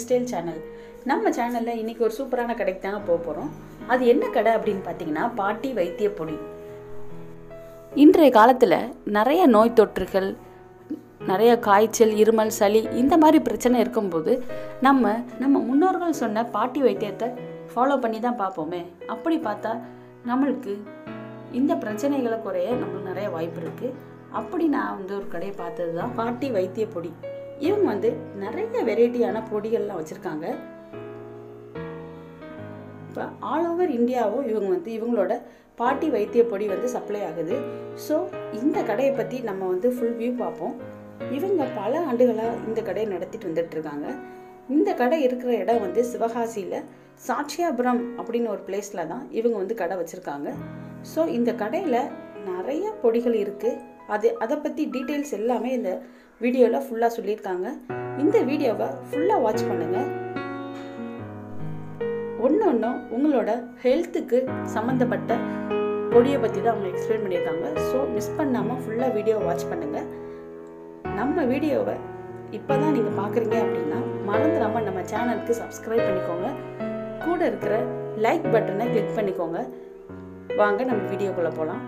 Style channel நம்ம சேனலில் இன்னைக்கு ஒரு சூப்பரான கடைக்கு தாங்க போக போகிறோம் அது என்ன கடை அப்படின்னு பார்த்தீங்கன்னா பாட்டி வைத்திய பொடி இன்றைய காலத்தில் நிறைய நோய் தொற்றுகள் நிறைய காய்ச்சல் இருமல் சளி இந்த மாதிரி பிரச்சனை இருக்கும்போது நம்ம நம்ம முன்னோர்கள் சொன்ன பாட்டி வைத்தியத்தை ஃபாலோ பண்ணி தான் பார்ப்போமே அப்படி பார்த்தா நம்மளுக்கு இந்த பிரச்சனைகளை குறைய நம்மளுக்கு நிறைய வாய்ப்பு இருக்குது அப்படி நான் வந்து ஒரு கடையை பார்த்தது தான் பாட்டி வைத்திய பொடி இவங்க வந்து நிறைய வெரைட்டியான பொடிகள்லாம் வச்சுருக்காங்க இப்போ ஆல் ஓவர் இந்தியாவும் இவங்க வந்து இவங்களோட பாட்டி வைத்திய பொடி வந்து சப்ளை ஆகுது ஸோ இந்த கடையை பற்றி நம்ம வந்து ஃபுல் வியூ பார்ப்போம் இவங்க பல ஆண்டுகளாக இந்த கடையை நடத்திட்டு வந்துட்டு இருக்காங்க இந்த கடை இருக்கிற இடம் வந்து சிவகாசியில் சாட்சியாபுரம் அப்படின்னு ஒரு பிளேஸில் தான் இவங்க வந்து கடை வச்சுருக்காங்க ஸோ இந்த கடையில் நிறைய பொடிகள் இருக்குது அது அதை பற்றி டீட்டெயில்ஸ் எல்லாமே இந்த வீடியோவில் ஃபுல்லாக சொல்லியிருக்காங்க இந்த வீடியோவை ஃபுல்லாக வாட்ச் பண்ணுங்கள் ஒன்று ஒன்றும் உங்களோட ஹெல்த்துக்கு சம்மந்தப்பட்ட பொடியை பற்றி தான் அவங்க எக்ஸ்பிளைன் பண்ணியிருக்காங்க ஸோ மிஸ் பண்ணாமல் ஃபுல்லாக வீடியோ வாட்ச் பண்ணுங்கள் நம்ம வீடியோவை இப்போ தான் நீங்கள் பார்க்குறீங்க அப்படின்னா மறந்துடாமல் நம்ம சேனலுக்கு சப்ஸ்கிரைப் பண்ணிக்கோங்க கூட இருக்கிற லைக் பட்டனை கிளிக் பண்ணிக்கோங்க வாங்க நம்ம வீடியோக்குள்ளே போகலாம்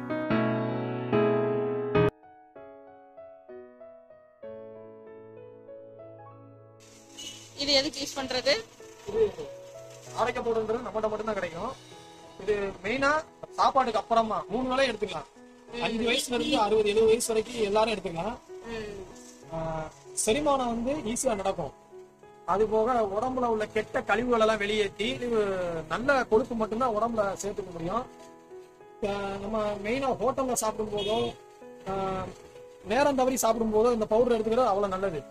இது எதுக்கு யூஸ் பண்றது இது ஆரோக்கிய பவுடர்ன்றது நம்மகிட்ட மட்டும்தான் கிடைக்கும் இது மெயினா சாப்பாட்டுக்கு அப்புறமா மூணு வேளை எடுத்துக்கலாம் அஞ்சு வயசுல இருந்து அறுபது எழுபது வயசு வரைக்கும் எல்லாரும் எடுத்துக்கலாம் ஆஹ் செரிமானம் வந்து ஈஸியா நடக்கும் அது போக உடம்புல உள்ள கெட்ட கழிவுகள் எல்லாம் வெளியேற்றி இது நல்ல கொழுப்பு மட்டும்தான் உடம்புல சேர்த்துக்க முடியும் ஆஹ் நம்ம மெயினா ஹோட்டல்ல சாப்பிடும் போதோ ஆஹ் நேரம் தவறி சாப்பிடும் போதோ இந்த பவுடர் எடுத்துக்கிறது அவ்வளவு நல்லது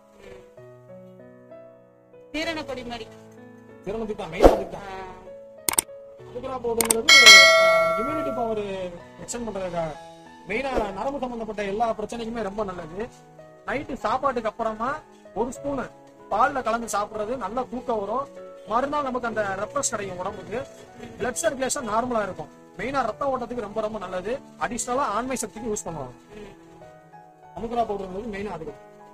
சீரண பொடி மாதிரி திறனத்துக்கு தான் மெயினா அதுக்கு தான் சுகரா பவுடர்ங்கிறது இம்யூனிட்டி பவர் எக்ஸ்டெண்ட் பண்றதுக்காக மெயினா நரம்பு சம்பந்தப்பட்ட எல்லா பிரச்சனைக்குமே ரொம்ப நல்லது நைட்டு சாப்பாட்டுக்கு அப்புறமா ஒரு ஸ்பூனு பால்ல கலந்து சாப்பிடுறது நல்ல தூக்கம் வரும் மறுநாள் நமக்கு அந்த ரெப்ரஸ் கிடைக்கும் உடம்புக்கு பிளட் சர்க்குலேஷன் நார்மலா இருக்கும் மெயினா ரத்த ஓட்டத்துக்கு ரொம்ப ரொம்ப நல்லது அடிஷனலா ஆண்மை சக்திக்கு யூஸ் பண்ணுவாங்க அமுகரா பவுடர்ங்கிறது மெயினா அதுக்கு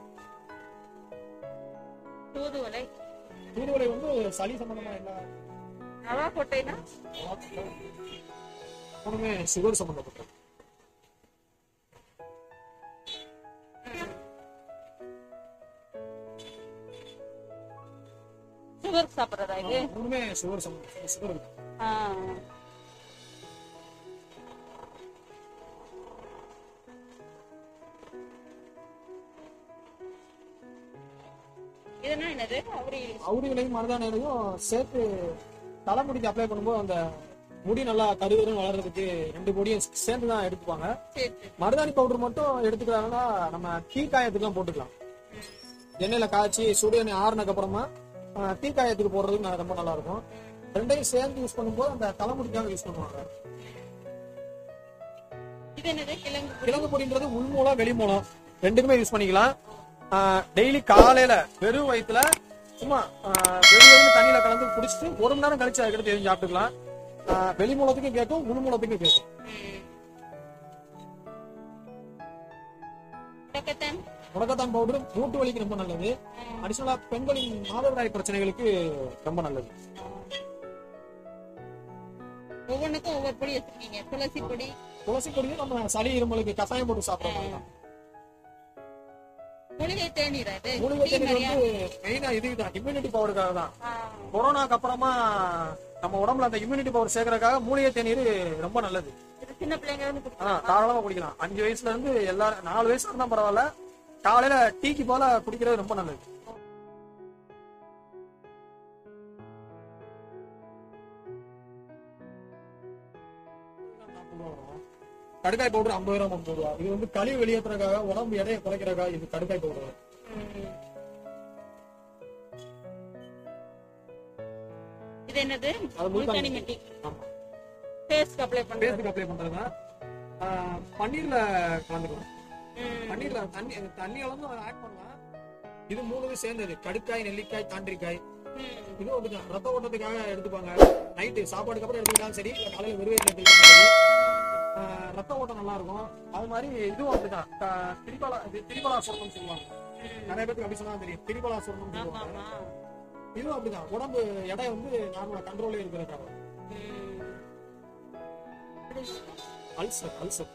தூதுவளை தூதுவளை வந்து சளி சம்பந்தமா எல்லா ரவா கொட்டைனா மூணுமே சுகர் சம்பந்தப்பட்டது சுகர் சாப்பிடுறதா இது மூணுமே சுகர் சம்பந்தம் சுகர் இருக்கு ஆ. இதுனா என்னது அவரி அவுரிகளையும் மருதானையிலையும் சேர்த்து தலைமுடிக்கு அப்ளை பண்ணும்போது அந்த முடி நல்லா கருகருன்னு வளர்றதுக்கு ரெண்டு பொடியும் சேர்ந்து தான் எடுத்துப்பாங்க சரி சரி மருதாணி பவுடர் மட்டும் எடுத்துக்கிறாங்கன்னா நம்ம டீ காயத்துக்குலாம் போட்டுக்கலாம் எண்ணெயில காய்ச்சி சுடு எண்ணெய் ஆறுனதுக்கு அப்புறமா ஆஹ், டீ காயத்துக்கு போடுறதுக்கு நான் ரொம்ப நல்லா இருக்கும் ரெண்டையும் சேர்ந்து யூஸ் பண்ணும்போது அந்த தலைமுடிக்காக யூஸ் பண்ணுவாங்க இது என்னது கிழங்கு பொடி கிழங்கு பொடின்றது உள்மூலம் வெளிமூலம் ரெண்டுக்குமே யூஸ் பண்ணிக்கலாம் டெய்லி காலையில வெறும் வயிற்றுல சும்மா ஆஹ், வெறும் வயிறு தண்ணியில கலந்து குடிச்சிட்டு ஒரு மணி நேரம் கழிச்சு அதுக்கடுத்து எதுவும் சாப்பிட்டுக்கலாம் ஆஹ், வெளிமூலத்துக்கும் கேட்கும் உள்மூலத்துக்கும் கேட்கும் முடக்கத்தான் முடக்கத்தான் பவுடர் மூட்டு வலிக்கு ரொம்ப நல்லது அடிஷனலா பெண்களின் மாதவிடாய் பிரச்சனைகளுக்கு ரொம்ப நல்லது ஒவ்வொன்றுக்கும் ஒவ்வொரு பொடி வச்சிருக்கீங்க துளசி பொடி துளசி பொடியும் நம்ம சளி இருமலுக்கு கஷாயம் போட்டு சாப்பிடுற மாதிரி தான் மூலிகை தேநீரா இது மூலிகை டீ தண்ணீர் மாதிரியா? வந்து மெயினா இதுதான் இம்யூனிட்டி பவருக்காக தான் ஆ. கொரோனாக்கு அப்புறமா நம்ம உடம்புல அந்த இம்யூனிட்டி பவர் சேர்க்கறதுக்காக மூலிகை தேநீர் ரொம்ப நல்லது இது சின்ன பிள்ளைங்க வந்து குடிக்கலாம். ஆனா தாராளமா குடிக்கலாம் அஞ்சு வயசுல இருந்து எல்லாரும் நாலு வயசுல இருந்தா பரவாயில்ல காலையில டீக்கு போல குடிக்கிறது ரொம்ப நல்லது கடுக்காய் பவுடர் ஐம்பது ரூபா முப்பது ரூபா இது வந்து கழிவு வெளியேற்றுறதுக்காக உடம்பு எடையை குறைக்கிறதுக்காக இது கடுக்காய் பவுடர் ம். இது என்னது அது முல்தானி முல்தானி மெட்டி ஆமா ஃபேஸ்க்கு அப்ளை பண்றது பேஸ்க்கு அப்ளை பண்றதுனா ஆஹ், பன்னீர்ல கலந்துக்கலாம் ம். பன்னீர்ல தண்ணி தண்ணி அளந்து ஆட் பண்ணலாம் இது மூணு சேர்ந்தது கடுக்காய் நெல்லிக்காய் தாண்டிக்காய் ம். இது வந்து ரத்த ஓட்டத்துக்காக எடுத்துப்பாங்க நைட்டு சாப்பாடுக்கு அப்புறம் எடுத்துக்கிட்டாலும் சரி இல்ல காலையில வெறும் வயிற்றுல எடுத்துக்கிட்டாலும் சரி ஆஹ், ரத்த ஓட்டம் நல்லா இருக்கும் அது மாதிரி இதுவும் அப்படிதான் க- திரிபலா இது திரிபலா சொர்ணம் சொல்லுவாங்க ம். நிறைய பேருக்கு அப்படி சொன்னா தெரியும் திரிபலா சொர்ணம் ஆமா சொல்லுவாங்க ஆமா இதுவும் அப்படிதான் உடம்பு எடை வந்து நார்மலா கண்ட்ரோல்ல இருக்கிறதுக்காக அல்சர் அல்சர்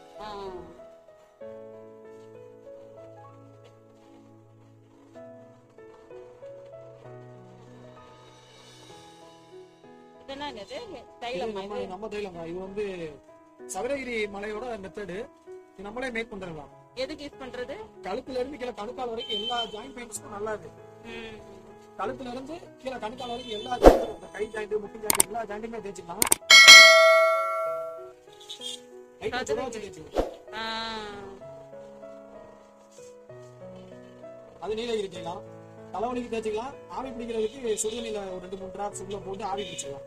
இதெல்லாம் என்னது இது தைலம் நம்ம நம்ம தைலம் தான். இது வந்து சதுரகிரி மலையோட மெத்தடு நம்மளே மேக் பண்றதுலாம் எதுக்கு யூஸ் பண்றது கழுத்துல இருந்து கீழே கணுக்கால் வரைக்கும் எல்லா ஜாயிண்ட் பெயின்ஸ்க்கும் நல்லா இருக்கு கழுத்துல இருந்து கீழே கணுக்கால் வரைக்கும் எல்லா ஜாயிண்ட் கை ஜாயிண்ட் முட்டி ஜாயிண்ட் எல்லா ஜாயிண்ட்டுமே தேய்ச்சிக்கலாம் லைட்டா சுட வச்சு தேய்ச்சிக்கலாம் ஆ. அது நீலகிரி தேய்க்கலாம் தலைவலிக்கு தேய்ச்சிக்கலாம் ஆவி பிடிக்கிறதுக்கு சுடுதண்ணில ஒரு ரெண்டு மூணு டிராப்ஸ் உள்ள போட்டு ஆவி பிடிச்சிக்கலாம்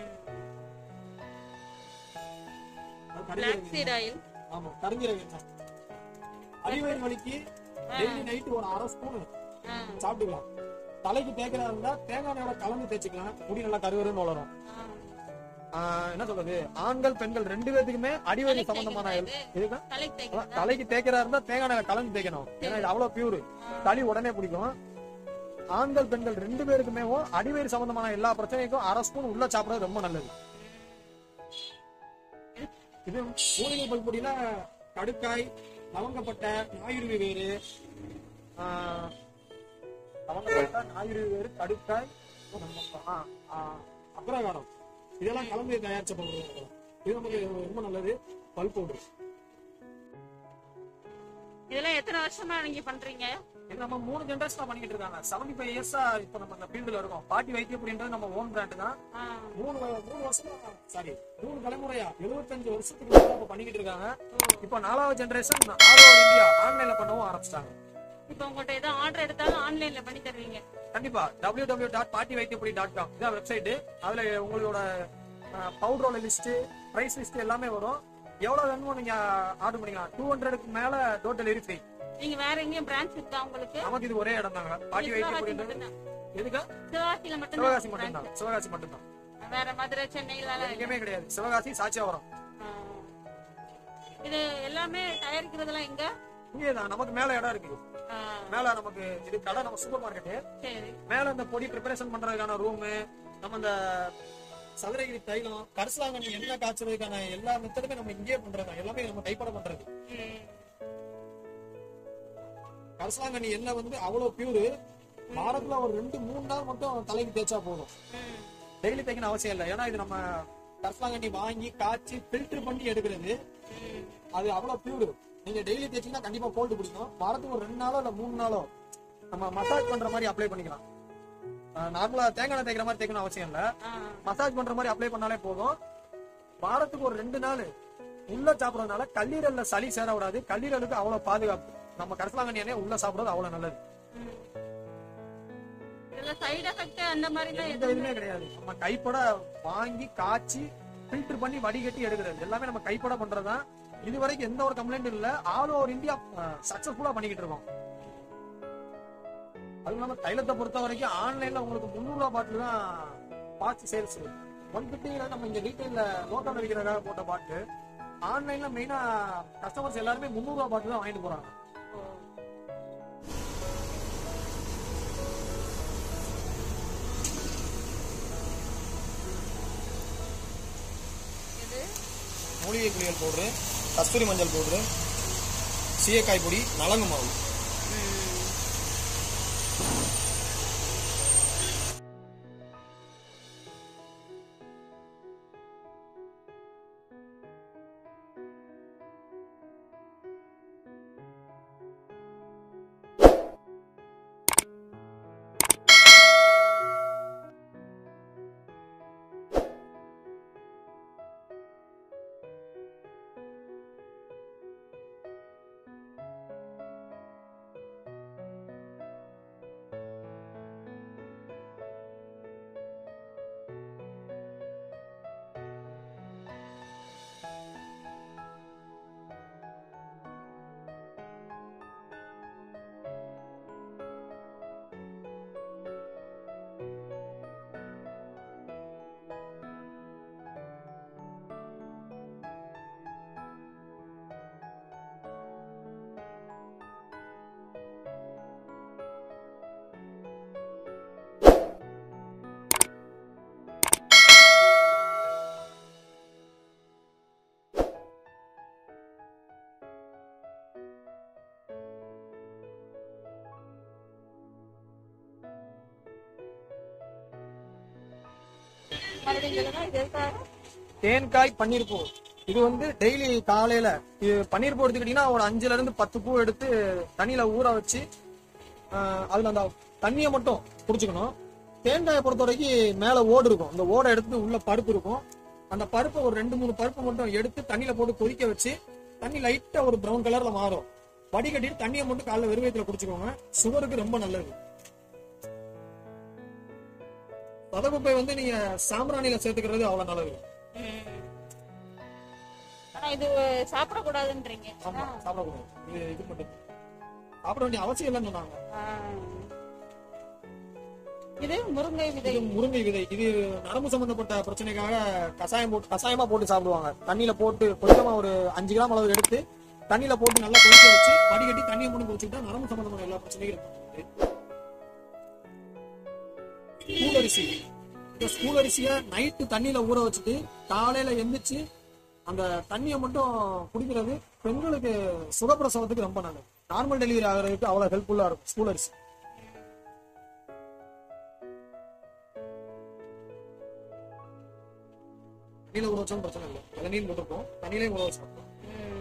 அது கருஞ்சீரகம் Flaxseed oil. ஆமா கருஞ்சீரகம் தான் அடிவயிறு வலிக்கு டெய்லி நைட்டு ஒரு அரை ஸ்பூன் ஆ. சாப்பிட்டுக்கலாம் தலைக்கு தேய்க்கிறதா இருந்தா தேங்காய் எண்ணெயோட கலந்து தேய்ச்சிக்கலாம் முடி நல்லா கருவருன்னு வளரும் ஆ. ஆஹ் என்ன சொல்றது ஆண்கள் பெண்கள் ரெண்டு பேத்துக்குமே அடிவயிறு தலைக்கு சம்பந்தமான தேய்க்கிறதா இது? இதுக்கு தலைக்கு அதான் தேய்க்கிறதா? தலைக்கு தேய்க்கிறதா இருந்தா தேங்காய் எண்ணெயில கலந்து தேய்க்கணும் ஏன்னா இது அவ்வளவு பியூர் தலி உடனே பிடிக்கும் ஆண்கள் பெண்கள் ரெண்டு பேருக்குமே அடிவயிறு சம்பந்தமான எல்லா பிரச்சனைக்கும் அரை ஸ்பூன் உள்ள சாப்பிடுறது ரொம்ப நல்லது இது மூலிகை பல்பொடியில கடுக்காய் லவங்கப்பட்டை ஞாயிறு வேறு ஆஹ், லவங்கப்பட்டை ஞாயிறு வேறு கடுக்காய் ஆஹ், ஆஹ், அப்ரகாரம் இதெல்லாம் கலந்து தயாரிச்ச பவுடர் இது நமக்கு ரொம்ப நல்லது பல் பவுடர் இதெல்லாம் எத்தனை வருஷமா நீங்க பண்றீங்க இது நம்ம மூணு ஜென்ரேஷனா பண்ணிட்டு இருக்காங்க செவன்டி ஃபைவ் இயர்ஸா இப்ப நம்ம இந்த ஃபீல்டுல இருக்கோம் பாட்டி வைத்தியபுரின்றது நம்ம ஓன் பிராண்ட் தான் ஆ. மூணு வ- மூணு வருஷமா சாரி மூணு தலைமுறையா எழுபத்தஞ்சு வருஷத்துக்கு மேல இப்ப பண்ணிக்கிட்டு இருக்காங்க இப்ப நாலாவது ஜென்ரேஷன் ஆல் ஓவர் இந்தியா ஆன்லைன்ல பண்ணவும் ஆரம்பிச்சிட்டாங்க இப்ப உங்கள்ட்ட ஏதோ ஆர்டர் எடுத்தாலும் ஆன்லைன்ல பண்ணி தருவீங்க கண்டிப்பா W W dot Paati Vaithiyapuri dot com இதான் வெப்சைட் அதுல உங்களோட பவுடரோட லிஸ்ட் பிரைஸ் லிஸ்ட் எல்லாமே வரும் எவ்வளவு வேணுமோ நீங்க ஆர்டர் பண்ணிக்கலாம் டூ ஹண்ட்ரடுக்கு மேல டோர் டெலிவரி ஃப்ரீ நீங்க வேற எங்கேயும் பிரான்ச் இருக்கா உங்களுக்கு நமக்கு இது ஒரே இடம் தாங்க பாட்டி சிவகாசி வைத்தியபுரின்றது மட்டும்தான். எதுக்கா சிவகாசியில மட்டும் சிவகாசி மட்டும்தான் சிவகாசி மட்டும்தான் வேற மதுரை சென்னையில எல்லாம் இல்ல. எங்கேயுமே கிடையாது சிவகாசி சாட்சியாவரம் ஆ. இது எல்லாமே தயாரிக்கிறதெல்லாம் எங்க இங்கே தான் நமக்கு மேல இடம் இருக்கு ஆ, மேல நமக்கு இது கடை நம்ம சூப்பர் மார்க்கெட்டு சரி மேல இந்த பொடி ப்ரிப்பரேஷன் பண்றதுக்கான ரூமு நம்ம இந்த சதுரகிரி தைலம் கரிசலாங்கண்ணி எண்ணெய் காய்ச்சறதுக்கான எல்லா மெத்தடுமே நம்ம இங்கேயே பண்றது எல்லாமே நம்ம கைப்பட பண்றது ம். கரிசலாங்கண்ணி எண்ணெய் வந்து அவ்வளவு பியூரு வாரத்துல ஒரு ரெண்டு மூணு நாள் மட்டும் தலைக்கு தேய்ச்சா போதும் ம். டெய்லி தேய்க்கணும் அவசியம் இல்லை ஏன்னா இது நம்ம கரிசலாங்கண்ணி வாங்கி காய்ச்சி ஃபில்டர் பண்ணி எடுக்கிறது ம். அது அவ்வளவு பியூர் நீங்க டெய்லி தேய்ச்சீங்கன்னா கண்டிப்பா கோல்டு பிடிக்கும் வாரத்துக்கு ஒரு ரெண்டு நாளோ இல்ல மூணு நாளோ நம்ம மசாஜ் பண்ற மாதிரி அப்ளை பண்ணிக்கலாம் நார்மலா தேங்காய் எண்ணெய் தேய்க்கிற மாதிரி தேய்க்கணும் அவசியம் இல்ல ஆ. மசாஜ் பண்ற மாதிரி அப்ளை பண்ணாலே போதும் வாரத்துக்கு ஒரு ரெண்டு நாள் உள்ள சாப்பிடறதுனால கல்லீரல்ல சளி சேர விடாது கல்லீரலுக்கு அவ்வளவு பாதுகாப்பு நம்ம கரிசலாங்கண்ணி எண்ணெய் உள்ள சாப்பிடுறது அவ்வளவு நல்லது ம். இதுல சைடு எஃபெக்ட் அந்த மாதிரி எல்லாம் எந்த இதுவுமே கிடையாது நம்ம கைப்பட வாங்கி காய்ச்சி ஃபில்டர் பண்ணி வடிகட்டி எடுக்கிறது எல்லாமே நம்ம கைப்பட பண்றதுதான் இது வரைக்கும் எந்த ஒரு கம்ப்ளைண்ட் இல்ல ஆல் ஓவர் இந்தியா சக்சஸ்ஃபுல்லா பண்ணிக்கிட்டு இருக்கோம் அதுவும் இல்லாம தைலத்தை பொறுத்த வரைக்கும் ஆன்லைன்ல உங்களுக்கு முந்நூறு ரூபாய் பாட்டில் தான் பாக்ஸ் சேல்ஸ் ஒன் பிப்டில நம்ம இங்க ரீட்டைல்ல லோக்கல்ல விற்கிறதுக்காக போட்ட பாட்டு ஆன்லைன்ல மெயினா கஸ்டமர்ஸ் எல்லாருமே முந்நூறு ரூபாய் பாட்டில் தான் வாங்கிட்டு போறாங்க ஓ. இது மூலிகை குளியல் பவுடரு கஸ்தூரி மஞ்சள் பவுடரு சீயக்காய் பொடி நலங்கு மாவு மறுபடியும் சொல்லுங்க இது எதுக்காக தேன்காய் பன்னீர் பூ இது வந்து டெய்லி காலையில இது பன்னீர் பூ எடுத்துக்கிட்டீங்கன்னா ஒரு அஞ்சுல இருந்து பத்து பூ எடுத்து தண்ணியில ஊற வச்சு ஆஹ், அதுல அந்த தண்ணியை மட்டும் குடிச்சுக்கணும் தேங்காயை பொறுத்த வரைக்கும் மேல ஓடு இருக்கும் அந்த ஓடை எடுத்து உள்ள பருப்பு இருக்கும் அந்த பருப்பை ஒரு ரெண்டு மூணு பருப்பு மட்டும் எடுத்து தண்ணியில போட்டு கொதிக்க வச்சு தண்ணி லைட்டா ஒரு பிரவுன் கலர்ல மாறும் வடிகட்டிட்டு தண்ணியை மட்டும் காலைல வெறும் வயித்துல குடிச்சுக்கோங்க சுகருக்கு ரொம்ப நல்லது பதகுப்பை வந்து நீங்க சாம்பிராணியில சேர்த்துக்கிறது அவ்வளவு நல்லது ஆனா இது சாப்பிடக்கூடாதுன்றீங்க ஆமா சாப்பிடக்கூடாது இது இது மட்டும் சாப்பிட வேண்டிய அவசியம் இல்லைன்னு சொன்னாங்க ஆ. இது முருங்கை விதை இது முருங்கை விதை இது நரம்பு சம்பந்தப்பட்ட பிரச்சனைக்காக கசாயம் போட்டு கசாயமா போட்டு சாப்பிடுவாங்க தண்ணியில போட்டு கொஞ்சமா ஒரு அஞ்சு கிராம் அளவு எடுத்து தண்ணியில போட்டு நல்லா கொதிக்க வச்சு வடிகட்டி தண்ணியை மட்டும் குடிச்சுக்கிட்டா நரம்பு சம்பந்தமான எல்லா பிரச்சனையும் இருக்கும் ஸ்கூல் அரிசி இந்த ஸ்கூல் அரிசிய நைட்டு தண்ணியில ஊற வச்சுட்டு காலையில எந்திரிச்சு அந்த தண்ணியை மட்டும் குடிக்கிறது பெண்களுக்கு சுகப்பிரசவத்துக்கு ரொம்ப நல்லது நார்மல் டெலிவரி ஆகிறதுக்கு அவ்வளவு ஹெல்ப்ஃபுல்லா இருக்கும் ஸ்கூல் அரிசி தண்ணியில ஊற வச்சாலும் பிரச்சனை இல்லை இளநீர் போட்டிருக்கோம் தண்ணியிலே ஊற வச்சு சாப்பிடுவோம்.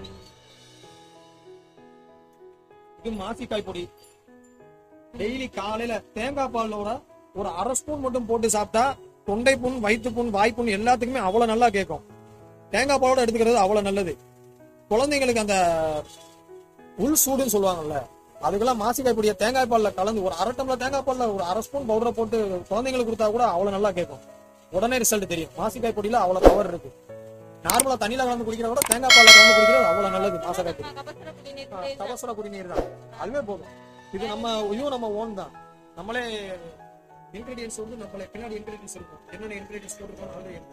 இது மாசிக்காய் பொடி டெய்லி காலையில தேங்காய் பாலோட ஒரு அரை ஸ்பூன் மட்டும் போட்டு சாப்பிட்டா தொண்டை புண் வயிற்று புண் வாய்ப்புண் எல்லாத்துக்குமே அவ்வளவு நல்லா கேட்கும் தேங்காய் பாலோட எடுத்துக்கிறது அவ்வளவு நல்லது குழந்தைங்களுக்கு அந்த உள் சூடுன்னு சொல்லுவாங்கல்ல அதுக்கெல்லாம் மாசிக்காய் பொடியை தேங்காய் பால்ல கலந்து ஒரு அரை டம்ளர் தேங்காய் பால்ல ஒரு அரை ஸ்பூன் பவுடரை போட்டு குழந்தைங்களுக்கு கொடுத்தா கூட அவ்வளவு நல்லா கேட்கும் உடனே ரிசல்ட் தெரியும் மாசிக்காய் பொடியில அவ்வளவு பவர் இருக்கு நார்மலா தண்ணியில கலந்து குடிக்கிறத விட தேங்காய் பால்ல கலந்து குடிக்கிறது அவ்வளவு நல்லது மாசிக்காய் பொடி கபசுர குடிநீர் கபசுர குடிநீர் தான் அதுவே போதும் இது நம்ம இதுவும் நம்ம ஓன் தான் நம்மளே இன்கிரீடியன்ஸ் வந்து நம்மளே பின்னாடி இன்கிரீடியன்ஸ் இருக்கும் என்னென்ன இன்கிரீடியன்ஸ் போட்டுருக்கோம் அதுல இருக்கு.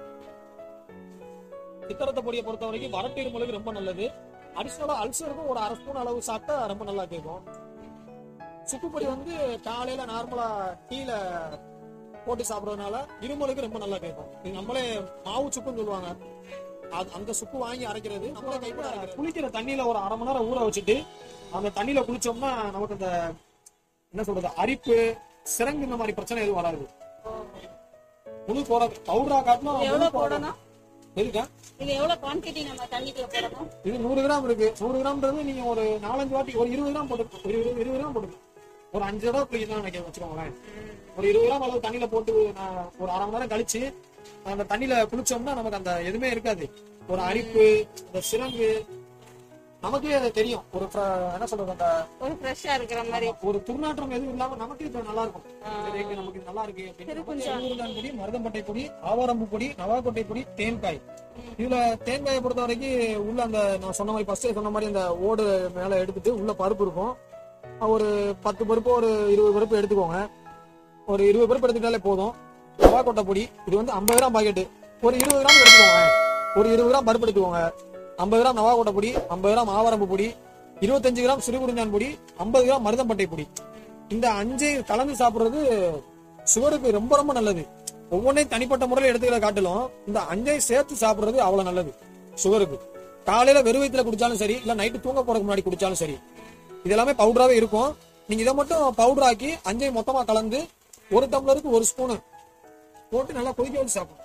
சித்திரத்தை பொடியை பொறுத்த வரைக்கும் வறட்டு இருமலுக்கு ரொம்ப நல்லது அடிஷனலா அல்சருக்கும் ஒரு அரை ஸ்பூன் அளவு சாப்பிட்டா ரொம்ப நல்லா கேட்கும் சுக்கு பொடி வந்து காலையில நார்மலா டீல போட்டு சாப்பிடுறதுனால இருமலுக்கு ரொம்ப நல்லா கேட்கும் இது நம்மளே மாவு சுக்குன்னு சொல்லுவாங்க அது அந்த சுக்கு வாங்கி அரைக்கிறது நம்மளே கைப்பட அரைக்கிறது குளிக்கிற தண்ணியில ஒரு அரை மணி நேரம் ஊற வச்சுட்டு அந்த தண்ணியில குளிச்சோம்னா நமக்கு அந்த என்ன சொல்றது அரிப்பு சிறங்கு இந்த மாதிரி பிரச்சனை எதுவும் வராது முழு போட பவுடரா காட்டணும் எவ்வளவு போடணும் எதுக்கா இது எவ்வளவு குவான்டிட்டி நம்ம தண்ணிக்குள்ள போடணும் இது நூறு கிராம் இருக்கு நூறு கிராம்ன்றது நீங்க ஒரு நாலஞ்சு வாட்டி ஒரு இருபது கிராம் போட்டு ஒரு இருபது இருபது கிராம் போட்டு ஒரு அஞ்சு தடவை குளிக்கலாம் நினைக்க வச்சுக்கோங்களேன் ஒரு இருபது கிராம் அளவு தண்ணியில போட்டு நான் ஒரு அரை மணி நேரம் கழிச்சு அந்த தண்ணியில குளிச்சோம்னா நமக்கு அந்த எதுவுமே இருக்காது ஒரு அரிப்பு அந்த சிரங்கு நமக்கே அது தெரியும் ஒரு fr- என்ன சொல்றது அந்த ஒரு ஃப்ரெஷ்ஷா இருக்கிற மாதிரி ஒரு துர்நாற்றம் எதுவும் இல்லாம நமக்கு இது நல்லா இருக்கும் சரி, okay, நமக்கு இது நல்லா இருக்கு அப்படின்னு சூரியகாந்தி பொடி மருதம்பட்டை பொடி ஆவாரம்பு பொடி நவாக்கொட்டை பொடி தேன்காய் இதுல தேன்காயை பொறுத்த வரைக்கும் உள்ள அந்த நான் சொன்ன மாதிரி ஃபர்ஸ்ட் சொன்ன மாதிரி அந்த ஓடு மேல எடுத்துட்டு உள்ள பருப்பு இருக்கும் ஒரு பத்து பருப்பு ஒரு இருபது பருப்பு எடுத்துக்கோங்க ஒரு இருபது பருப்பு எடுத்துக்கிட்டாலே போதும் நவாக்கொட்டை பொடி இது வந்து ஐம்பது கிராம் பாக்கெட்டு ஒரு இருபது கிராம் எடுத்துக்கோங்க ஒரு இருபது கிராம் பருப்பு எடுத்துக்கோங்க ஐம்பது கிராம் நவாக்கொட்டை பொடி ஐம்பது கிராம் ஆவாரம்பு பொடி இருபத்தஞ்சு கிராம் சிறுகுறிஞ்சான் பொடி ஐம்பது கிராம் மருதம்பட்டை பொடி இந்த அஞ்சு கலந்து சாப்பிடுறது சுகருக்கு ரொம்ப ரொம்ப நல்லது ஒவ்வொன்றையும் தனிப்பட்ட முறையில் எடுத்துக்கிற காட்டிலும் இந்த அஞ்சையும் சேர்த்து சாப்பிடுறது அவ்வளவு நல்லது சுகருக்கு காலையில வெறும் வயித்துல குடிச்சாலும் சரி இல்ல நைட்டு தூங்க போறதுக்கு முன்னாடி குடிச்சாலும் சரி இது எல்லாமே பவுடராவே இருக்கும் நீங்க இதை மட்டும் பவுடர் ஆக்கி அஞ்சையும் மொத்தமா கலந்து ஒரு டம்ளருக்கு ஒரு ஸ்பூனு போட்டு நல்லா கொதிக்க வச்சு சாப்பிடணும்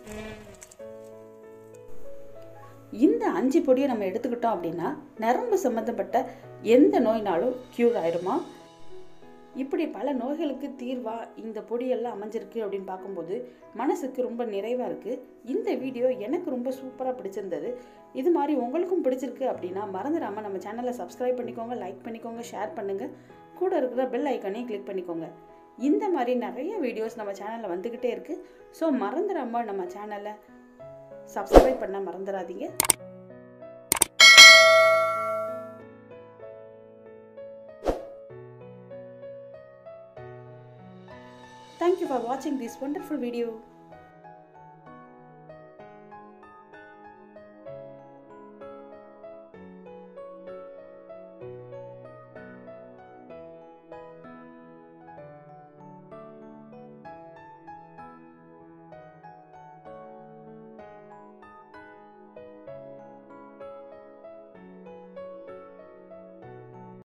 இந்த அஞ்சு பொடியை நம்ம எடுத்துக்கிட்டோம் அப்படின்னா நரம்பு சம்மந்தப்பட்ட எந்த நோய்னாலும் க்யூர் ஆயிருமா இப்படி பல நோய்களுக்கு தீர்வா இந்த பொடியெல்லாம் அமைஞ்சிருக்கு அப்படின்னு பார்க்கும்போது மனசுக்கு ரொம்ப நிறைவாக இருக்குது இந்த வீடியோ எனக்கு ரொம்ப சூப்பராக பிடிச்சிருந்தது இது மாதிரி உங்களுக்கும் பிடிச்சிருக்கு அப்படின்னா மறந்துடாமல் நம்ம சேனலை சப்ஸ்கிரைப் பண்ணிக்கோங்க லைக் பண்ணிக்கோங்க ஷேர் பண்ணுங்கள் கூட இருக்கிற பெல் ஐக்கானையும் கிளிக் பண்ணிக்கோங்க இந்த மாதிரி நிறைய வீடியோஸ் நம்ம சேனலில் வந்துக்கிட்டே இருக்குது ஸோ மறந்துடாமல் நம்ம சேனலை சப்ஸ்கிரைப் பண்ண மறந்துடாதீங்க Thank you for watching this wonderful video.